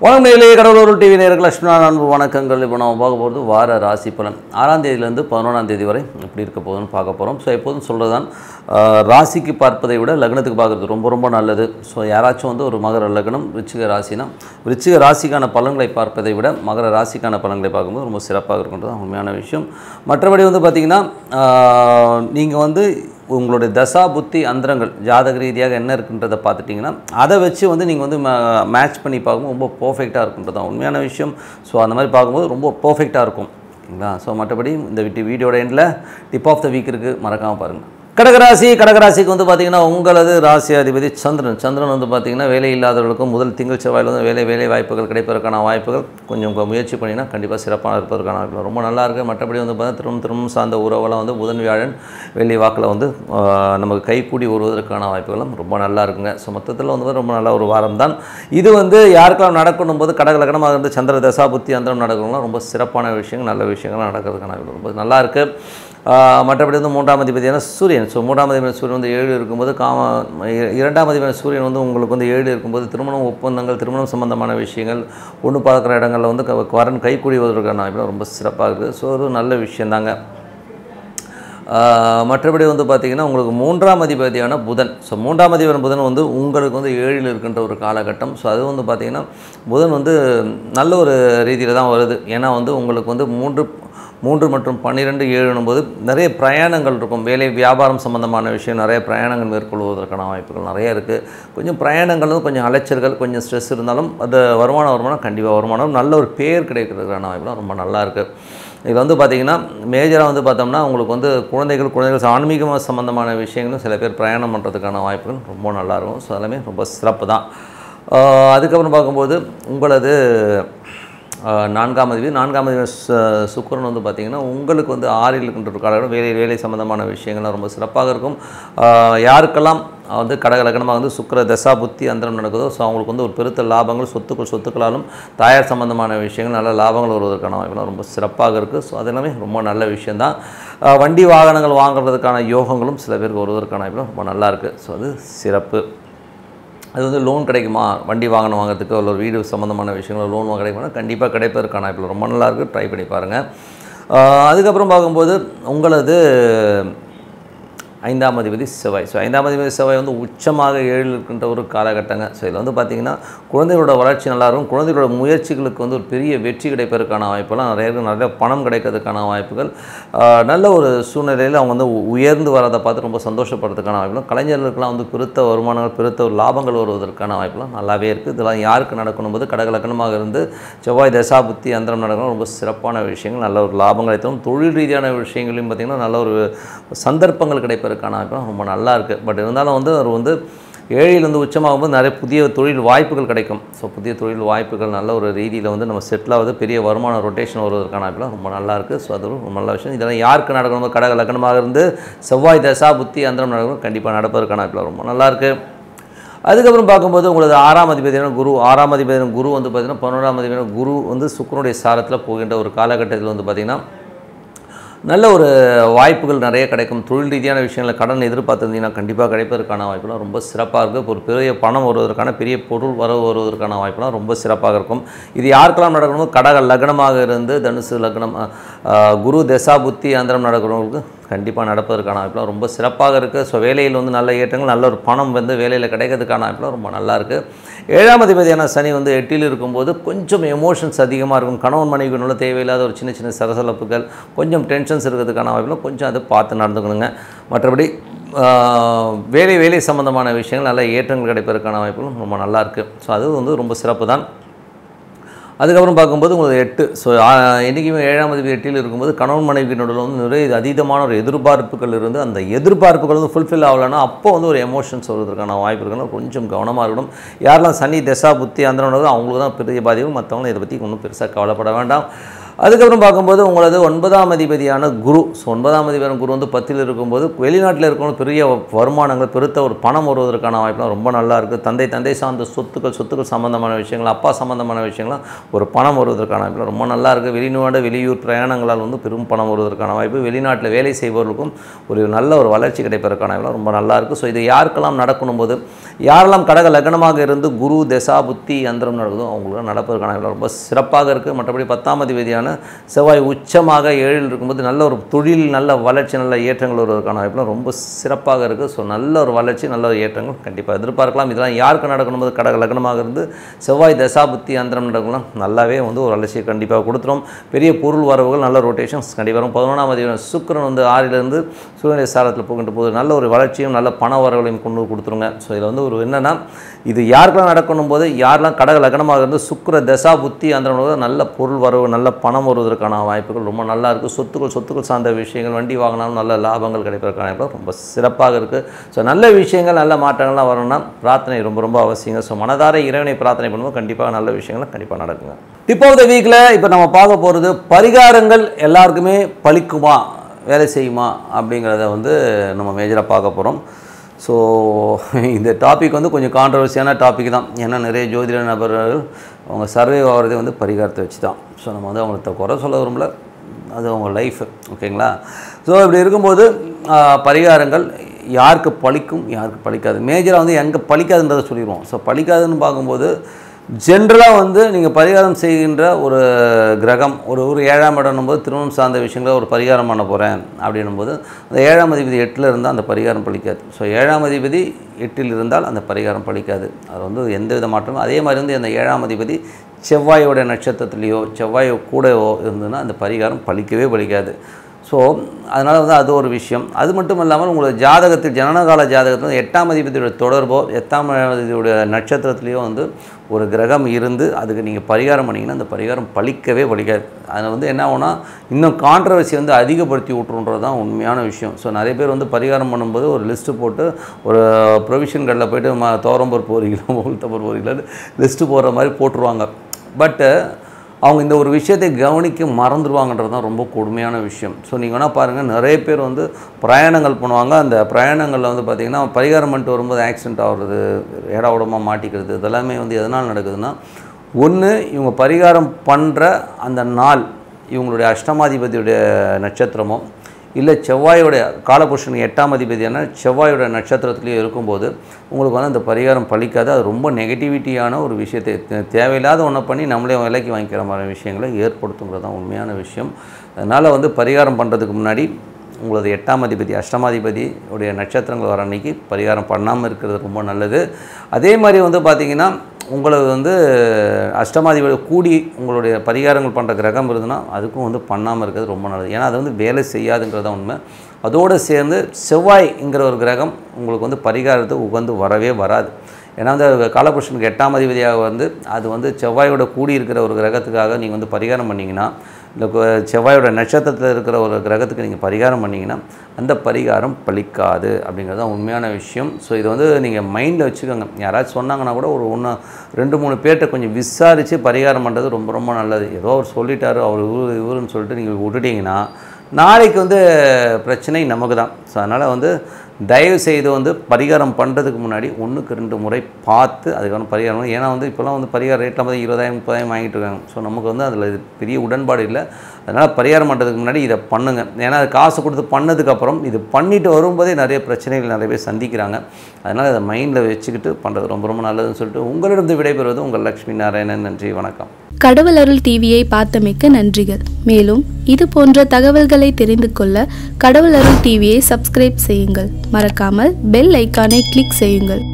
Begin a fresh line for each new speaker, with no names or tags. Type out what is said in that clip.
வணக்கம் நேர்களே கடவுளூர் டிவி நேர்கள் லட்சுமணா அன்பு வணக்கங்கள் இப்போ நம்ம பார்க்க போகிறது வார ராசி பலன் ஆறாம் தேதியிலேருந்து பதினொன்றாம் தேதி வரை எப்படி இருக்க போகுதுன்னு பார்க்க போகிறோம் ஸோ எப்போதும் சொல்கிறதான் ராசிக்கு பார்ப்பதை விட லக்னத்துக்கு பார்க்குறது ரொம்ப ரொம்ப நல்லது ஸோ யாராச்சும் வந்து ஒரு மகர லக்னம் விருச்சிக ராசினா விருச்சிக ராசிக்கான பலன்களை பார்ப்பதை விட மகர ராசிக்கான பலன்களை பார்க்கும்போது ரொம்ப சிறப்பாக இருக்குன்றது தான் உண்மையான விஷயம் மற்றபடி வந்து பார்த்திங்கன்னா நீங்கள் வந்து உங்களுடைய தசா புத்தி அந்தரங்கள் ஜாதக ரீதியாக என்ன இருக்குன்றதை பார்த்துட்டிங்கன்னா அதை வச்சு வந்து நீங்கள் வந்து மேட்ச் பண்ணி பார்க்கும்போது ரொம்ப பர்ஃபெக்டாக இருக்குன்றது தான் உண்மையான விஷயம் ஸோ அந்த மாதிரி பார்க்கும்போது ரொம்ப பர்ஃபெக்டாக இருக்கும் ஓகேங்களா ஸோ மற்றபடி இந்த வீட்டு வீடியோட எண்டில் டிப் ஆஃப் த வீக் இருக்குது மறக்காமல் பாருங்கள் கடகராசி கடகராசிக்கு வந்து பார்த்திங்கன்னா உங்களது ராசி அதிபதி சந்திரன் சந்திரன் வந்து பார்த்திங்கன்னா வேலை இல்லாதவர்களுக்கும் முதல் திங்கள் செவ்வாயில் வந்து வேலை வேலை வாய்ப்புகள் கிடைப்பதற்கான வாய்ப்புகள் கொஞ்சம் உங்க முயற்சி பண்ணினா கண்டிப்பாக சிறப்பாக இருப்பதற்கான வாய்ப்புகள் ரொம்ப நல்லா இருக்குது மற்றபடி வந்து பார்த்தீங்கன்னா திரும்ப திரும்ப சார்ந்த உறவெல்லாம் வந்து புதன் வியாழன் வெள்ளி வாக்கில் வந்து ஆஹ், நமக்கு கைக்கூடி வருவதற்கான வாய்ப்புகளும் ரொம்ப நல்லா இருக்குங்க ஸோ மொத்தத்தில் வந்து ரொம்ப நல்ல ஒரு வாரம் தான் இது வந்து யாருக்கெல்லாம் நடக்கணும் போது கடக லக்னமாக இருந்து சந்திர தசா புத்தி அந்தரம் நடக்கணும்னா ரொம்ப சிறப்பான விஷயங்கள் நல்ல விஷயங்கள் நடக்கிறதுக்கான வாய்ப்பு ரொம்ப நல்லா இருக்குது ஆஹ் மற்றபடி வந்து மூன்றாம் அதிபதியான சூரியன் ஸோ மூன்றாம் அதிபதியான சூரியன் வந்து ஏழு இருக்கும்போது காம இ- இரண்டாம் அதிபதியான சூரியன் வந்து உங்களுக்கு வந்து ஏழு இருக்கும்போது திருமணம் ஒப்பந்தங்கள் திருமணம் சம்பந்தமான விஷயங்கள் ஒன்று பார்க்குற இடங்களில் வந்து க- வரன் கைக்கூடிவதற்கான வாய்ப்புலாம் ரொம்ப சிறப்பாக இருக்குது ஸோ அது நல்ல விஷயந்தாங்க ஆஹ் மற்றபடி வந்து பார்த்திங்கன்னா உங்களுக்கு மூன்றாம் அதிபதியான புதன் ஸோ மூன்றாம் அதிபதியான புதன் வந்து உங்களுக்கு வந்து ஏழில் இருக்கின்ற ஒரு காலகட்டம் ஸோ அது வந்து பார்த்திங்கன்னா புதன் வந்து நல்ல ஒரு ரீதியில் தான் வருது ஏன்னா வந்து உங்களுக்கு வந்து மூன்று மூன்று மற்றும் பன்னிரெண்டு ஏழுனும் போது நிறைய பிரயாணங்கள் இருக்கும் வேலை வியாபாரம் சம்பந்தமான விஷயம் நிறைய பிரயாணங்கள் மேற்கொள்வதற்கான வாய்ப்புகள் நிறைய இருக்குது கொஞ்சம் பிரயாணங்கள் வந்து கொஞ்சம் அலைச்சல்கள் கொஞ்சம் ஸ்ட்ரெஸ் இருந்தாலும் அது வருமானம் வருமானம் கண்டிப்பாக வருமானம் நல்ல ஒரு பேர் கிடைக்கிறதுக்கான வாய்ப்புலாம் ரொம்ப நல்லா இருக்குது இதில் வந்து பார்த்திங்கன்னா மேஜராக வந்து பார்த்தோம்னா உங்களுக்கு வந்து குழந்தைகள் குழந்தைகள் ஆன்மீக சம்மந்தமான விஷயங்களும் சில பேர் பிரயாணம் பண்ணுறதுக்கான வாய்ப்புகள் ரொம்ப நல்லாயிருக்கும் ஸோ எல்லாமே ரொம்ப சிறப்பு தான் ஆஹ் அதுக்கப்புறம் பார்க்கும்போது உங்களது ஆஹ் நான்காம் அதிபதி நான்காம் அதிபதி சு- சுக்கிரன் வந்து பார்த்திங்கன்னா உங்களுக்கு வந்து ஆறில் இருக்கின்ற ஒரு காலகட்டம் வேலை வேலை சம்மந்தமான விஷயங்கள்லாம் ரொம்ப சிறப்பாக இருக்கும் ஆஹ் யாருக்கெல்லாம் வந்து கடக லக்னமாக வந்து சுக்கிர தசா புத்தி அந்தரம் நடக்குதோ ஸோ அவங்களுக்கு வந்து ஒரு பெருத்த லாபங்கள் சொத்துக்கள் சொத்துக்களாலும் தாயார் சம்பந்தமான விஷயங்கள் நல்ல லாபங்கள் வருவதற்கான வாய்ப்புலாம் ரொம்ப சிறப்பாக இருக்குது ஸோ அது எல்லாமே ரொம்ப நல்ல விஷயந்தான் ஆஹ் வண்டி வாகனங்கள் வாங்குறதுக்கான யோகங்களும் சில பேருக்கு வருவதற்கான வாய்ப்புலாம் ரொம்ப நல்லா இருக்குது ஸோ அது சிறப்பு அது வந்து லோன் கிடைக்குமா வண்டி வாகனம் வாங்குறதுக்கு இல்லை ஒரு வீடு சம்மந்தமான விஷயங்கள் லோன் கிடைக்குமா கண்டிப்பாக கிடைப்பதற்கான வாய்ப்புகள் ரொம்ப நல்லா இருக்குது ட்ரை பண்ணி பாருங்கள் ஆஹ் அதுக்கப்புறம் பார்க்கும்போது உங்களது ஐந்தாம் அதிபதி செவ்வாய் ஸோ ஐந்தாம் அதிபதி செவ்வாய் வந்து உச்சமாக ஏழில் இருக்கின்ற ஒரு காலகட்டங்க ஸோ இதில் வந்து பார்த்திங்கன்னா குழந்தைகளோட வளர்ச்சி நல்லா இருக்கும் குழந்தைகளோட முயற்சிகளுக்கு வந்து ஒரு பெரிய வெற்றி கிடைப்பதற்கான வாய்ப்பெல்லாம் நிறைய இருக்கு. நிறைய பணம் கிடைக்கிறதுக்கான வாய்ப்புகள் ஆஹ் நல்ல ஒரு சூழ்நிலையில் அவங்க வந்து உ- உயர்ந்து வரதை பார்த்து ரொம்ப சந்தோஷப்படுறதுக்கான வாய்ப்புகளும் கலைஞர்களுக்கெல்லாம் வந்து பெருத்த வருமானங்கள் பெருத்த ஒரு லாபங்கள் வருவதற்கான வாய்ப்புலாம் நல்லாவே இருக்குது இதெல்லாம் யாருக்கு நடக்கணும் போது கடக லக்கணமாக இருந்து செவ்வாய் தசாபுத்தி அந்தரம் நடக்கணும் ரொம்ப சிறப்பான விஷயங்கள் நல்ல ஒரு லாபங்களை தரும் தொழில் ரீதியான விஷயங்களையும் பார்த்திங்கன்னா நல்ல ஒரு சந்தர்ப்பங்கள் கிடைப்பதற்கான வாய்ப்புலாம் ரொம்ப நல்லா இருக்குது பட் இருந்தாலும் வந்து அவர் வந்து ஏழையிலேருந்து உச்சமாகும்போது நிறைய புதிய தொழில் வாய்ப்புகள் கிடைக்கும் ஸோ புதிய தொழில் வாய்ப்புகள் நல்ல ஒரு ரீதியில் வந்து நம்ம செட்டில் ஆகுது பெரிய வருமான ரொட்டேஷன் வருவதற்கான வாய்ப்புலாம் ரொம்ப நல்லா இருக்குது ஸோ அது ரொம்ப நல்ல விஷயம் இதெல்லாம் யாருக்கு நடக்கணும் கடக லக்னமாக இருந்து செவ்வாய் தசா புத்தி அந்தரம் நடக்கணும் கண்டிப்பாக நடப்பதற்கான வாய்ப்புலாம் ரொம்ப நல்லா இருக்குது அதுக்கப்புறம் பார்க்கும்போது உங்களது ஆறாம் அதிபதியான குரு ஆறாம் அதிபதியான குரு வந்து பார்த்திங்கன்னா பதினோராம் அதிபதியான குரு வந்து சுக்கிரனுடைய சாரத்தில் போகின்ற ஒரு காலகட்டத்தில் வந்து பார்த்திங்கன்னா நல்ல ஒரு வாய்ப்புகள் நிறைய கிடைக்கும் தொழில் ரீதியான விஷயங்களை கடன் எதிர்பார்த்துருந்தீங்கன்னா கண்டிப்பாக கிடைப்பதற்கான வாய்ப்புலாம் ரொம்ப சிறப்பாக இருக்குது இப்போ ஒரு பெரிய பணம் வருவதற்கான பெரிய பொருள் வரவு வருவதற்கான வாய்ப்புலாம் ரொம்ப சிறப்பாக இருக்கும் இது யாருக்கெல்லாம் நடக்கணும் கடக லக்னமாக இருந்து தனுசு லக்னம் அஹ், அஹ், குரு தசா புத்தி அந்தரம் நடக்கிறவங்களுக்கு கண்டிப்பாக நடப்பதற்கான வாய்ப்புலாம் ரொம்ப சிறப்பாக இருக்குது ஸோ வேலையில் வந்து நல்ல ஏற்றங்கள் நல்ல ஒரு பணம் வந்து வேலையில் கிடைக்கிறதுக்கான வாய்ப்புலாம் ரொம்ப நல்லா இருக்குது ஏழாம் அதிபதியான சனி வந்து எட்டில் இருக்கும்போது கொஞ்சம் எமோஷன்ஸ் அதிகமாக இருக்கும் கணவன் மனைவிக்குள்ள தேவையில்லாத ஒரு சின்ன சின்ன சலசலப்புகள் கொஞ்சம் டென்ஷன்ஸ் இருக்கிறதுக்கான வாய்ப்புலாம் கொஞ்சம் அதை பார்த்து நடந்துக்கணுங்க மற்றபடி ஆஹ், வேலை வேலை சம்மந்தமான விஷயங்கள் நல்ல ஏற்றங்கள் கிடைப்பதற்கான வாய்ப்புகளும் ரொம்ப நல்லா இருக்குது ஸோ அது வந்து ரொம்ப சிறப்பு தான் அதுக்கப்புறம் பார்க்கும்போது உங்களுக்கு எட்டு ஸோ என்றைக்குமே ஏழாம் அதிபதி எட்டில் இருக்கும்போது கணவன் மனைவி நடுவில் வந்து நிறைய அதீதமான ஒரு எதிர்பார்ப்புகள் இருந்து அந்த எதிர்பார்ப்புகள் வந்து ஃபுல்ஃபில் ஆகலைன்னா அப்போ வந்து ஒரு எமோஷன்ஸ் வருவதற்கான வாய்ப்பு இருக்குன்னா கொஞ்சம் கவனமாக இருக்கணும் யாரெல்லாம் சனி தசா புத்தி அந்த அவங்களுக்கு தான் பெரிய பாதிப்பு மற்றவங்களும் இதை பற்றி ஒன்றும் பெருசாக கவலைப்பட வேண்டாம் அதுக்கப்புறம் பார்க்கும்போது உங்களது ஒன்பதாம் அதிபதியான குரு ஸோ ஒன்பதாம் அதிபதியான குரு வந்து பத்தில் இருக்கும்போது வெளிநாட்டில் இருக்கவங்க பெரிய வருமானங்கள் பெருத்த ஒரு பணம் வருவதற்கான வாய்ப்புலாம் ரொம்ப நல்லா இருக்குது தந்தை தந்தை சார்ந்த சொத்துக்கள் சொத்துக்கள் சம்மந்தமான விஷயங்கள் அப்பா சம்மந்தமான விஷயங்கள்லாம் ஒரு பணம் வருவதற்கான வாய்ப்புலாம் ரொம்ப நல்லா இருக்குது வெளிநாடு வெளியூர் பிரயாணங்களால் வந்து பெரும் பணம் வருவதற்கான வாய்ப்பு வெளிநாட்டில் வேலை செய்பவர்களுக்கும் ஒரு நல்ல ஒரு வளர்ச்சி கிடைப்பதற்கான வாய்ப்புலாம் ரொம்ப நல்லா இருக்குது ஸோ இது யாருக்கெல்லாம் நடக்கணும் போது யாரெல்லாம் கடக லக்னமாக இருந்து குரு தசா புத்தி அந்தரம் நடக்குதோ அவங்களுக்கு நடப்பதற்கான வாய்ப்புலாம் ரொம்ப சிறப்பாக இருக்குது மற்றபடி பத்தாம் அதிபதியான செவ்வாய் உச்சமாக ஏழில் இருக்கும்போது நல்ல ஒரு தொழில் நல்ல வளர்ச்சி நல்ல ஏற்றங்கள் வருவதற்கான வாய்ப்புலாம் ரொம்ப சிறப்பாக இருக்குது ஸோ நல்ல ஒரு வளர்ச்சி நல்ல ஒரு ஏற்றங்கள் கண்டிப்பாக எதிர்பார்க்கலாம் இதெல்லாம் யாருக்கு நடக்கணும் போது கடக லக்னமாக இருந்து செவ்வாய் தசா புத்தி அந்தரம் நடக்கலாம் நல்லாவே வந்து ஒரு வளர்ச்சியை கண்டிப்பாக கொடுத்துரும் பெரிய பொருள் வரவுகள் நல்ல ரொட்டேஷன்ஸ் கண்டிப்பாக வரும் பதினொன்றாம் அதிபதியான சுக்கிரன் வந்து ஆறிலிருந்து சூரியனுடைய சாரத்தில் போகின்ற போது நல்ல ஒரு வளர்ச்சியும் நல்ல பண வரவுகளையும் கொண்டு கொடுத்துருங்க ஸோ இதில் வந்து ஒரு என்னென்னா இது யாருக்கெல்லாம் நடக்கணும் போது யாரெல்லாம் கடக லக்னமாக இருந்து சுக்கிர தசா புத்தி அந்த நல்ல பொருள் வரவு நல்ல பணம் வருவதற்கான வாய்ப்புகள் ரொம்ப நல்லா இருக்குது சொத்துக்கள் சொத்துக்கள் சார்ந்த விஷயங்கள் வண்டி வாங்கினாலும் நல்ல லாபங்கள் கிடைப்பதற்கான வாய்ப்புகள் ரொம்ப சிறப்பாக இருக்குது ஸோ நல்ல விஷயங்கள் நல்ல மாற்றங்கள்லாம் வரணும்னா பிரார்த்தனை ரொம்ப ரொம்ப அவசியங்க ஸோ மனதார இறைவனை பிரார்த்தனை பண்ணும்போது கண்டிப்பாக நல்ல விஷயங்கள் கண்டிப்பாக நடக்குங்க டிப் ஆஃப் த வீக்கில் இப்போ நம்ம பார்க்க போகிறது பரிகாரங்கள் எல்லாருக்குமே பலிக்குமா வேலை செய்யுமா அப்படிங்கிறத வந்து நம்ம மேஜராக பார்க்க போகிறோம் ஸோ இந்த டாபிக் வந்து கொஞ்சம் கான்ட்ரவர்சியான டாபிக் தான் ஏன்னா நிறைய ஜோதிட நபர்கள் அவங்க சர்வே ஆகிறதே வந்து பரிகாரத்தை வச்சு தான் ஸோ நம்ம வந்து அவங்கள்ட்ட குறை சொல்ல விரும்பல அது அவங்க லைஃப் ஓகேங்களா ஸோ இப்படி இருக்கும்போது ஆ, பரிகாரங்கள் யாருக்கு பலிக்கும் யாருக்கு பலிக்காது மேஜராக வந்து எங்கே பலிக்காதுன்றதை சொல்லிடுவோம் ஸோ பலிக்காதுன்னு பார்க்கும்போது ஜென்ரலாக வந்து நீங்கள் பரிகாரம் செய்கின்ற ஒரு கிரகம் ஒரு ஒரு ஏழாம் இடம்னும் போது திருமணம் சார்ந்த விஷயங்களை ஒரு பரிகாரம் பண்ண போகிறேன் அப்படின்னும் போது அந்த ஏழாம் அதிபதி எட்டில் இருந்தால் அந்த பரிகாரம் பலிக்காது ஸோ ஏழாம் அதிபதி எட்டில் இருந்தால் அந்த பரிகாரம் பலிக்காது அது வந்து எந்த வித மாற்றமும் அதே மாதிரி வந்து அந்த ஏழாம் அதிபதி செவ்வாயோட நட்சத்திரத்துலேயோ செவ்வாய் கூடவோ இருந்ததுன்னா அந்த பரிகாரம் பலிக்கவே பலிக்காது ஸோ அதனால் வந்து அது ஒரு விஷயம் அது மட்டும் இல்லாமல் உங்களோட ஜாதகத்தில் ஜனனகால ஜாதகத்தில் வந்து எட்டாம் அதிபதியோட தொடர்போ எட்டாம் அதிபதியோட நட்சத்திரத்துலேயோ வந்து ஒரு கிரகம் இருந்து அதுக்கு நீங்கள் பரிகாரம் பண்ணிங்கன்னா அந்த பரிகாரம் பலிக்கவே பலிக்காது அதில் வந்து என்ன ஆகும்னா இன்னும் கான்ட்ரவர்சி வந்து அதிகப்படுத்தி விட்ருன்றது தான் உண்மையான விஷயம் ஸோ நிறைய பேர் வந்து பரிகாரம் பண்ணும்போது ஒரு லிஸ்ட்டு போட்டு ஒரு ப்ரொவிஷன் கடையில் போய்ட்டு ம தோரம்பூர் போகிறீங்களா உளுத்தம்பூர் போகிறீங்களான்னு லிஸ்ட்டு போடுற மாதிரி போட்டுருவாங்க பட்டு அவங்க இந்த ஒரு விஷயத்தை கவனிக்க மறந்துடுவாங்கன்றது தான் ரொம்ப கொடுமையான விஷயம் ஸோ நீங்கள் வேணால் பாருங்கள் நிறைய பேர் வந்து பிரயாணங்கள் பண்ணுவாங்க அந்த பிரயாணங்களில் வந்து பார்த்திங்கன்னா பரிகாரம் பண்ணிட்டு வரும்போது ஆக்சிடென்ட் ஆகுறது ஏடா உடமாக மாட்டிக்கிறது இதெல்லாமே வந்து எதனால் நடக்குதுன்னா ஒன்று இவங்க பரிகாரம் பண்ணுற அந்த நாள் இவங்களுடைய அஷ்டமாதிபதியுடைய நட்சத்திரமோ இல்லை செவ்வாயோடைய காலபுருஷனுக்கு எட்டாம் அதிபதியான செவ்வாயோட நட்சத்திரத்துலேயே இருக்கும்போது உங்களுக்கு வந்து அந்த பரிகாரம் பலிக்காது அது ரொம்ப நெகட்டிவிட்டியான ஒரு விஷயத்தை தே- தேவையில்லாத ஒன்றை பண்ணி நம்மளே விலைக்கு வாங்கிக்கிற மாதிரி விஷயங்களை ஏற்படுத்துங்கிறது தான் உண்மையான விஷயம் அதனால் வந்து பரிகாரம் பண்ணுறதுக்கு முன்னாடி உங்களது எட்டாம் அதிபதி அஷ்டமாதிபதி உடைய நட்சத்திரங்கள் வர அன்னைக்கு பரிகாரம் பண்ணாமல் இருக்கிறது ரொம்ப நல்லது அதே மாதிரி வந்து பார்த்திங்கன்னா உங்களது வந்து அஷ்டமாதிபதி கூடி உங்களுடைய பரிகாரங்கள் பண்ணுற கிரகம் இருந்ததுன்னா அதுக்கும் வந்து பண்ணாமல் இருக்கிறது ரொம்ப நல்லது ஏன்னா அது வந்து வேலை செய்யாதுங்கிறது தான் உண்மை அதோடு சேர்ந்து செவ்வாய்ங்கிற ஒரு கிரகம் உங்களுக்கு வந்து பரிகாரத்துக்கு உகந்து வரவே வராது ஏன்னா அந்த காலபுருஷனுக்கு எட்டாம் அதிபதியாக வந்து அது வந்து செவ்வாயோட கூடி இருக்கிற ஒரு கிரகத்துக்காக நீங்கள் வந்து பரிகாரம் பண்ணிங்கன்னா இல்லை கு- செவ்வாயோட நட்சத்திரத்தில் இருக்கிற ஒரு கிரகத்துக்கு நீங்கள் பரிகாரம் பண்ணிங்கன்னா அந்த பரிகாரம் பலிக்காது அப்படிங்கிறது தான் உண்மையான விஷயம் ஸோ இது வந்து நீங்கள் மைண்டில் வச்சுக்கோங்க யாராச்சும் சொன்னாங்கன்னா கூட ஒரு ஒன்று ரெண்டு மூணு பேர்கிட்ட கொஞ்சம் விசாரித்து பரிகாரம் பண்ணுறது ரொம்ப ரொம்ப நல்லது ஏதோ அவர் சொல்லிட்டாரு அவர் இவரு இவருன்னு சொல்லிட்டு நீங்கள் விட்டுட்டீங்கன்னா நாளைக்கு வந்து பிரச்சனை நமக்கு தான் ஸோ அதனால் வந்து தயவு செய்து வந்து பரிகாரம் பண்ணுறதுக்கு முன்னாடி ஒன்றுக்கு ரெண்டு முறை பார்த்து அதுக்கான பரிகாரம் பண்ணணும். ஏன்னா வந்து இப்போலாம் வந்து பரிகார ரேட்டில் வந்து இருபதாயிரம் முப்பதாயிரம் வாங்கிட்டு இருக்காங்க ஸோ நமக்கு வந்து அதில் இது பெரிய உடன்பாடு இல்லை அதனால் பரிகாரம் பண்ணுறதுக்கு முன்னாடி இதை பண்ணுங்கள் ஏன்னா அது காசு கொடுத்து பண்ணதுக்கப்புறம் இது பண்ணிட்டு வரும்போதே நிறைய பிரச்சனைகள் நிறைய பேர் சந்திக்கிறாங்க அதனால் அதை மைண்டில் வச்சுக்கிட்டு பண்ணுறது ரொம்ப ரொம்ப நல்லதுன்னு சொல்லிட்டு உங்களிடம் விடைபெறுவது உங்கள் லக்ஷ்மி நாராயணன் நன்றி வணக்கம்
கடவுள் அருள் டிவியை பார்த்தமைக்க நன்றிகள் மேலும் இது போன்ற தகவல்களை தெரிந்து கொள்ள கடவுள் அருள் டிவியை சப்ஸ்கிரைப் செய்யுங்கள் மறக்காமல் பெல் ஐக்கானை கிளிக் செய்யுங்கள்